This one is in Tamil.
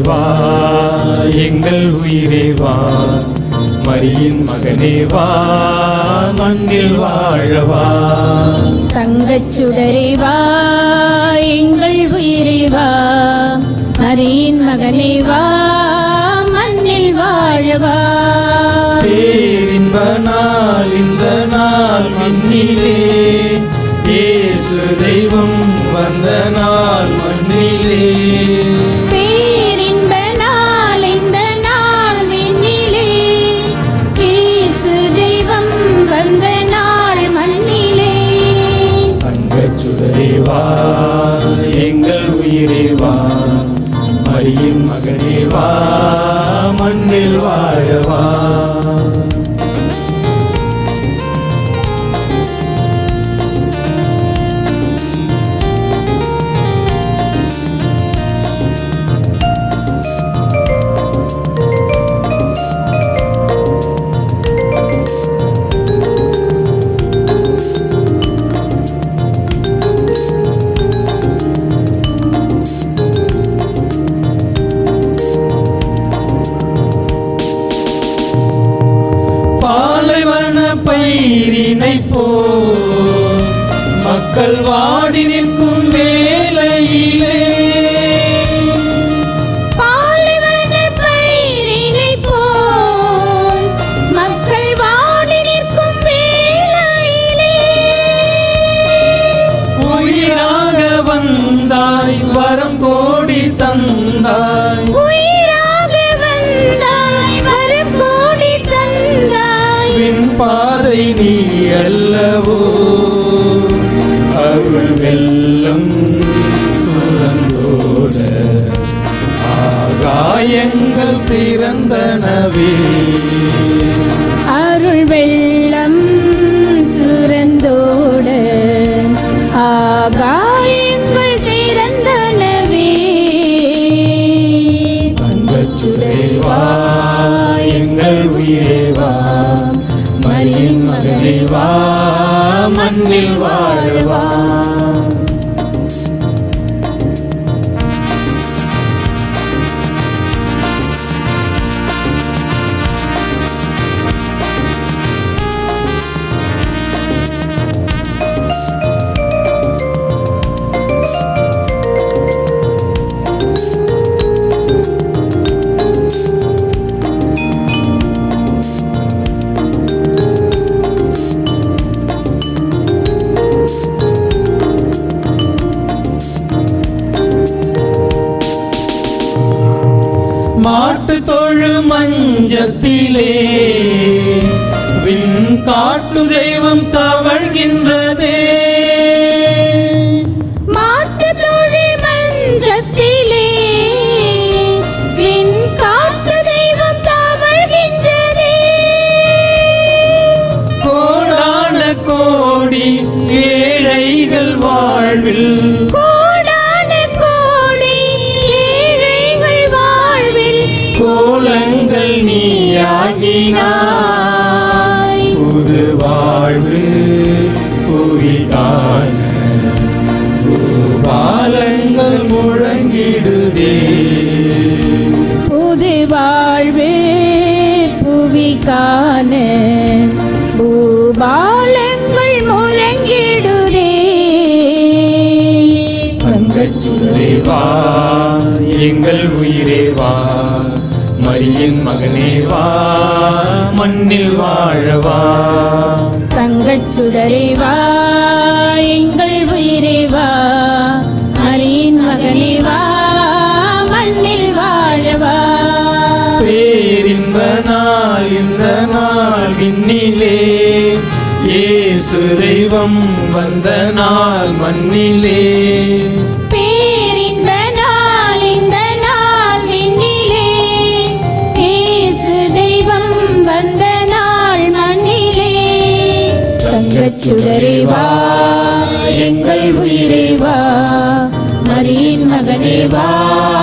வா எங்கள் உயிரே வா மரியின் மகனே வா மண்ணில் வாழவா தங்கச் சுடரே வா எங்கள் உயிரே வா மரியின் மகனே வா மண்ணில் வாழவா பேரின்ப நாள் இந்த நாள் மண்ணிலே இயேசு தெய்வம் வந்த நாள் மண்ணிலே பேரின்ப நாள் இந்த நாள் விண்ணிலே இயேசு தெய்வம் வந்த நாள் மண்ணிலே தங்கச் சுடரே வா எங்கள் உயிரே வா மரியின் மகனே வா மண்ணில் வாழவா பாலைவன பயிரினை போ மக்கள் வாடி நிற்கும் வேளையிலே பாலைவன பயிரினைப் போல் மக்கள் வாடி நிற்கும் வேளையிலே உயிராக வந்தாய் வரம் கோடி தந்தாய் உயிராக வந்தாய் வரம் கோடி தந்தாய் விண் பாதை நீ அல்லவோ அருள் வெள்ளம் சுரந்தோட ஆகாயங்கள் திறந்தனவே அருள் வெள்ளம் சுரந்தோட ஆகாயங்கள் திறந்தனவே தங்கச்சுடரே வா எங்கள் உயிரே வா மரியின் மகனே வா மண்ணில் வாழவா மாட்டு தொழு மஞ்சத்திலே விண் காட்டு தெய்வம் தவழ்கின்றதே மாட்டுத் தொழில் மஞ்சத்திலே விண் காட்டு தெய்வம் தவழ்கின்றதே கோடான கோடி ஏழைகள் வாழ்வில் கோடான கோடி ஏழைகள் வாழ்வில் கோலங்கள் நீயாகினாய் புது வாழ்வு புவி காண பாலங்கள் முழங்கிடுதே புது வாழ்வு புவி காண பூபாலங்கள் முழங்கிடுதே தங்கச்சுடரே வா எங்கள் உயிரே வா மரியின் மகனே வா மண்ணில் வாழவா தங்கச் சுடரே வா எங்கள் உயிரே வா மரியின் மகனே வா மண்ணில் வாழவா பேரின்ப நாள் இந்த நாள் விண்ணிலே இயேசு தெய்வம் வந்த நாள் மண்ணிலே பேரின்ப நாள் இந்த நாள் விண்ணிலே இயேசு தெய்வம் வந்த நாள் மண்ணிலே தங்கச் சுடரே வா எங்கள் உயிரே வா மரியின் மகனே வா